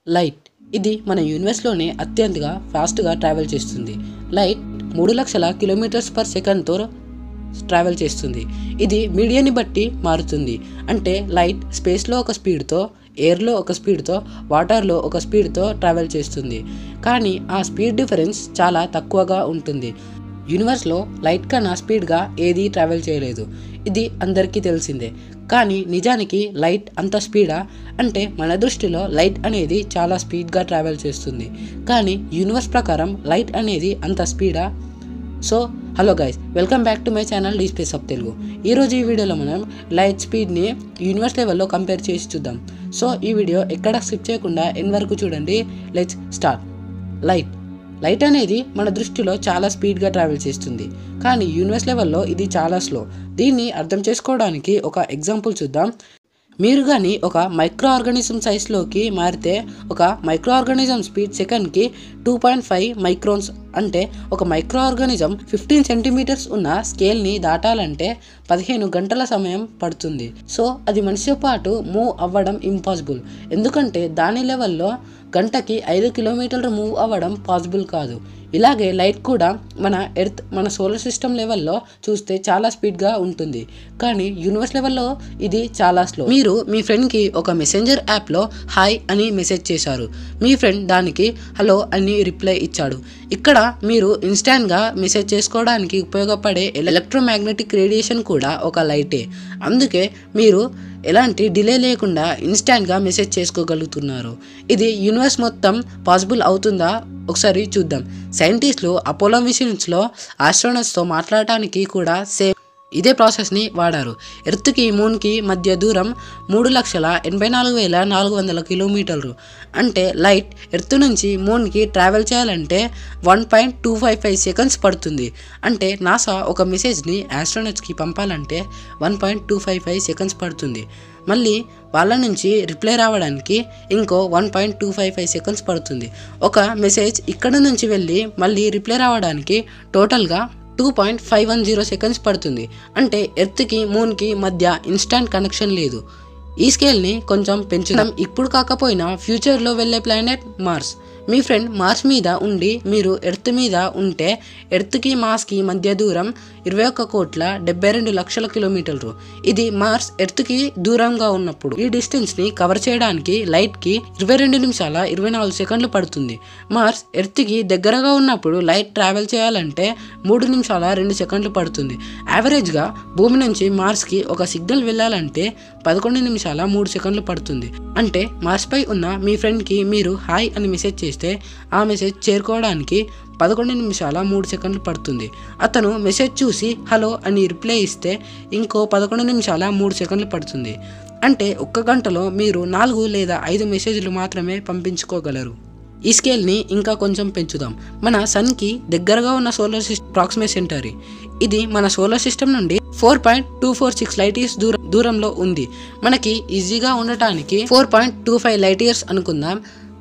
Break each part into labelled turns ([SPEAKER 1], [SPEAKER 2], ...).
[SPEAKER 1] light ఇది మన యూనివర్స్లోనే అత్యంతగా ఫాస్ట్గా ట్రావెల్ చేస్తుంది లైట్ మూడు లక్షల కిలోమీటర్స్ పర్ సెకండ్తో ట్రావెల్ చేస్తుంది ఇది మీడియాని బట్టి మారుతుంది అంటే లైట్ స్పేస్లో ఒక స్పీడ్తో ఎయిర్లో ఒక స్పీడ్తో వాటర్లో ఒక స్పీడ్తో ట్రావెల్ చేస్తుంది కానీ ఆ స్పీడ్ డిఫరెన్స్ చాలా తక్కువగా ఉంటుంది యూనివర్స్లో లైట్ కన్నా స్పీడ్గా ఏదీ ట్రావెల్ చేయలేదు ఇది అందరికీ తెలిసిందే కానీ నిజానికి లైట్ అంత స్పీడా అంటే మన దృష్టిలో లైట్ అనేది చాలా స్పీడ్గా ట్రావెల్ చేస్తుంది కానీ యూనివర్స్ ప్రకారం లైట్ అనేది అంత స్పీడా so hello guys welcome back to my channel D space of Telugu ఈరోజు ఈ వీడియోలో మనం లైట్ స్పీడ్ని యూనివర్స్ లెవెల్లో కంపేర్ చేసి చూద్దాం సో ఈ వీడియో ఎక్కడ స్కిప్ చేయకుండా ఎన్ వరకు చూడండి లెట్స్ స్టార్ట్ లైట్ లైట్ అనేది మన దృష్టిలో చాలా స్పీడ్గా ట్రావెల్ చేస్తుంది కానీ యూనివర్స్ లెవెల్లో ఇది చాలా స్లో దీన్ని అర్థం చేసుకోవడానికి ఒక ఎగ్జాంపుల్ చూద్దాం మీరు కానీ ఒక మైక్రో ఆర్గానిజం సైజ్లోకి మారితే ఒక మైక్రో ఆర్గానిజం స్పీడ్ సెకండ్కి టూ పాయింట్ ఫైవ్ మైక్రోన్స్ అంటే ఒక మైక్రో ఆర్గానిజం ఫిఫ్టీన్ సెంటీమీటర్స్ ఉన్న స్కేల్ని దాటాలంటే పదిహేను గంటల సమయం పడుతుంది సో అది మనిషితో పాటు మూవ్ అవ్వడం ఇంపాసిబుల్ ఎందుకంటే దాని లెవెల్లో గంటకి ఐదు కిలోమీటర్లు మూవ్ అవ్వడం పాసిబుల్ కాదు ఇలాగే లైట్ కూడా మన ఎర్త్ మన సోలార్ సిస్టమ్ లెవెల్లో చూస్తే చాలా స్పీడ్గా ఉంటుంది కానీ యూనివర్స్ లెవెల్లో ఇది చాలా స్లో మీరు మీ ఫ్రెండ్కి ఒక మెసెంజర్ యాప్లో హాయ్ అని మెసేజ్ చేశారు మీ ఫ్రెండ్ దానికి హలో అని రిప్లై ఇచ్చాడు ఇక్కడ మీరు ఇన్స్టాంట్గా మెసేజ్ చేసుకోవడానికి ఉపయోగపడే ఎలక్ట్రోమాగ్నెటిక్ రేడియేషన్ కూడా ఒక లైటే అందుకే మీరు ఎలాంటి డిలే లేకుండా ఇన్స్టాంట్గా మెసేజ్ చేసుకోగలుగుతున్నారు ఇది యూనివర్స్ మొత్తం పాసిబుల్ అవుతుందా ఒకసారి చూద్దాం సైంటిస్టులు అపోలో మిషన్స్లో ఆస్ట్రోనట్స్తో మాట్లాడటానికి కూడా సేమ్ ఇదే ప్రాసెస్ని వాడారు ఎర్త్కి మూన్కి మధ్య దూరం మూడు లక్షల ఎనభై నాలుగు వేల నాలుగు వందల కిలోమీటర్లు అంటే లైట్ ఎర్త్ నుంచి మూన్కి ట్రావెల్ చేయాలంటే one point two five five seconds పడుతుంది అంటే నాసా ఒక మెసేజ్ని ఆస్ట్రోనట్స్కి పంపాలంటే one point two five five seconds పడుతుంది మళ్ళీ వాళ్ళ నుంచి రిప్లై రావడానికి ఇంకో one point two five five seconds పడుతుంది ఒక మెసేజ్ ఇక్కడ నుంచి వెళ్ళి మళ్ళీ రిప్లై రావడానికి టోటల్గా two point five one zero seconds పడుతుంది అంటే ఎర్త్కి మూన్కి మధ్య ఇన్స్టాంట్ కనెక్షన్ లేదు ఈ స్కేల్ని కొంచెం పెంచుదాం ఇప్పుడు కాకపోయినా ఫ్యూచర్లో వెళ్ళే ప్లానెట్ మార్స్ మీ ఫ్రెండ్ మార్స్ మీద ఉండి మీరు ఎర్త్ మీద ఉంటే ఎర్త్కి మార్స్కి మధ్య దూరం ఇరవై ఒక్క కోట్ల డెబ్బై రెండు లక్షల కిలోమీటర్లు ఇది మార్స్ ఎర్త్కి దూరంగా ఉన్నప్పుడు ఈ డిస్టెన్స్ని కవర్ చేయడానికి లైట్కి ఇరవై రెండు నిమిషాల ఇరవై నాలుగు సెకండ్లు పడుతుంది మార్స్ ఎర్త్కి దగ్గరగా ఉన్నప్పుడు లైట్ ట్రావెల్ చేయాలంటే మూడు నిమిషాల రెండు సెకండ్లు పడుతుంది యావరేజ్గా భూమి నుంచి మార్స్కి ఒక సిగ్నల్ వెళ్ళాలంటే పదకొండు నిమిషాల మూడు సెకండ్లు పడుతుంది అంటే మార్స్పై ఉన్న మీ ఫ్రెండ్కి మీరు హాయ్ అని మెసేజ్ చేస్తే ఆ మెసేజ్ చేరుకోవడానికి పదకొండు నిమిషాల మూడు సెకండ్లు పడుతుంది అతను మెసేజ్ చూసి హలో అని రిప్లై ఇస్తే ఇంకో పదకొండు నిమిషాల మూడు సెకండ్లు పడుతుంది అంటే ఒక్క గంటలో మీరు నాలుగు లేదా ఐదు మెసేజ్లు మాత్రమే పంపించుకోగలరు ఈ స్కేల్ని ఇంకా కొంచెం పెంచుదాం మన సన్కి దగ్గరగా ఉన్న సోలార్ సిస్టమ్ ప్రాక్సిమే సెంటరీ ఇది మన సోలార్ సిస్టమ్ నుండి four point two four six light years దూరం దూరంలో ఉంది మనకి ఈజీగా ఉండటానికి four point two five light years అనుకుందాం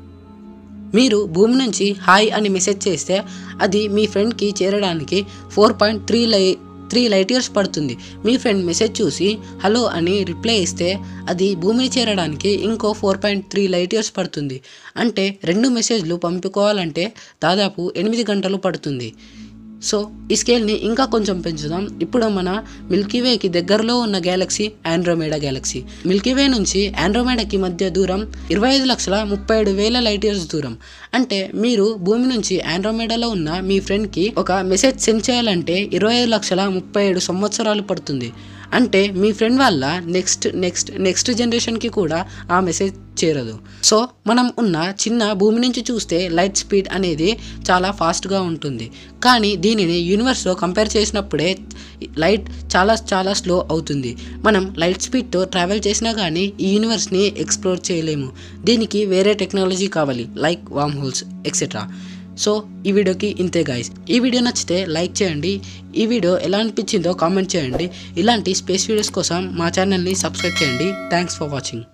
[SPEAKER 1] మీరు భూమి నుంచి హాయ్ అని మెసేజ్ చేస్తే అది మీ ఫ్రెండ్కి చేరడానికి four point three light three light years పడుతుంది మీ ఫ్రెండ్ మెసేజ్ చూసి హలో అని రిప్లై ఇస్తే అది భూమిని చేరడానికి ఇంకో ఫోర్ పాయింట్ త్రీ లైట్ ఇయర్స్ పడుతుంది అంటే రెండు మెసేజ్లు పంపుకోవాలంటే దాదాపు ఎనిమిది గంటలు పడుతుంది సో ఈ స్కేల్ని ఇంకా కొంచెం పెంచుదాం ఇప్పుడు మన మిల్కీవేకి దగ్గరలో ఉన్న గ్యాలక్సీ ఆండ్రోమేడా గ్యాలక్సీ మిల్కీవే నుంచి ఆండ్రోమేడాకి మధ్య దూరం ఇరవై ఐదు లక్షల ముప్పై ఏడు వేల లైట్ ఇయర్స్ దూరం అంటే మీరు భూమి నుంచి ఆండ్రోమేడాలో ఉన్న మీ ఫ్రెండ్కి ఒక మెసేజ్ సెండ్ చేయాలంటే ఇరవై ఐదు లక్షల ముప్పై ఏడు సంవత్సరాలు పడుతుంది అంటే మీ ఫ్రెండ్ వల్ల నెక్స్ట్ నెక్స్ట్ నెక్స్ట్ జనరేషన్కి కూడా ఆ మెసేజ్ చేరదు సో మనం ఉన్న చిన్న భూమి నుంచి చూస్తే లైట్ స్పీడ్ అనేది చాలా ఫాస్ట్గా ఉంటుంది కానీ దీనిని యూనివర్స్లో కంపేర్ చేసినప్పుడే లైట్ చాలా చాలా స్లో అవుతుంది మనం లైట్ స్పీడ్తో ట్రావెల్ చేసినా కానీ ఈ యూనివర్స్ని ఎక్స్ప్లోర్ చేయలేము దీనికి వేరే టెక్నాలజీ కావాలి like worm holes etcetera so ఈ వీడియోకి ఇంతే గాయస్ ఈ వీడియో నచ్చితే లైక్ చేయండి ఈ వీడియో ఎలా అనిపించిందో కామెంట్ చేయండి ఇలాంటి స్పేస్ వీడియోస్ కోసం మా ఛానల్ని సబ్స్క్రైబ్ చేయండి థ్యాంక్స్ ఫర్ వాచింగ్